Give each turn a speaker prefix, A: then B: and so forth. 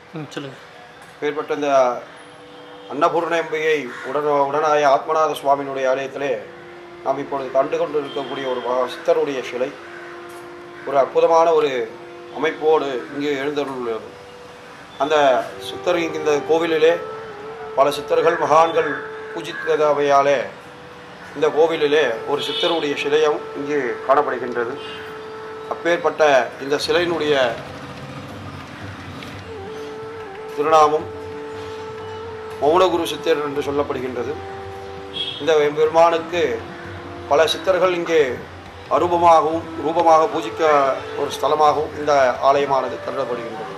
A: ம் சொல்லுங்கள்
B: பேர்பட்ட இந்த அன்னபூர்ணம்பிகை உடன உடனாய ஆத்மநாத சுவாமியினுடைய ஆலயத்திலே நாம் இப்பொழுது கண்டு கொண்டு இருக்கக்கூடிய ஒரு மகா சித்தருடைய சிலை ஒரு அற்புதமான ஒரு அமைப்போடு இங்கே எழுந்தருளுள்ளது அந்த சித்தர் இங்கு இந்த கோவிலிலே பல சித்தர்கள் மகான்கள் பூஜித்தவையாலே இந்த கோவிலிலே ஒரு சித்தருடைய சிலையும் இங்கே காணப்படுகின்றது அப்பேற்பட்ட இந்த சிலையினுடைய திருநாமம் மௌனகுரு சித்தர் என்று சொல்லப்படுகின்றது இந்த பெருமானுக்கு பல சித்தர்கள் இங்கே அரூபமாகவும் ரூபமாக பூஜிக்க ஒரு ஸ்தலமாகவும் இந்த ஆலயமானது கருதப்படுகின்றது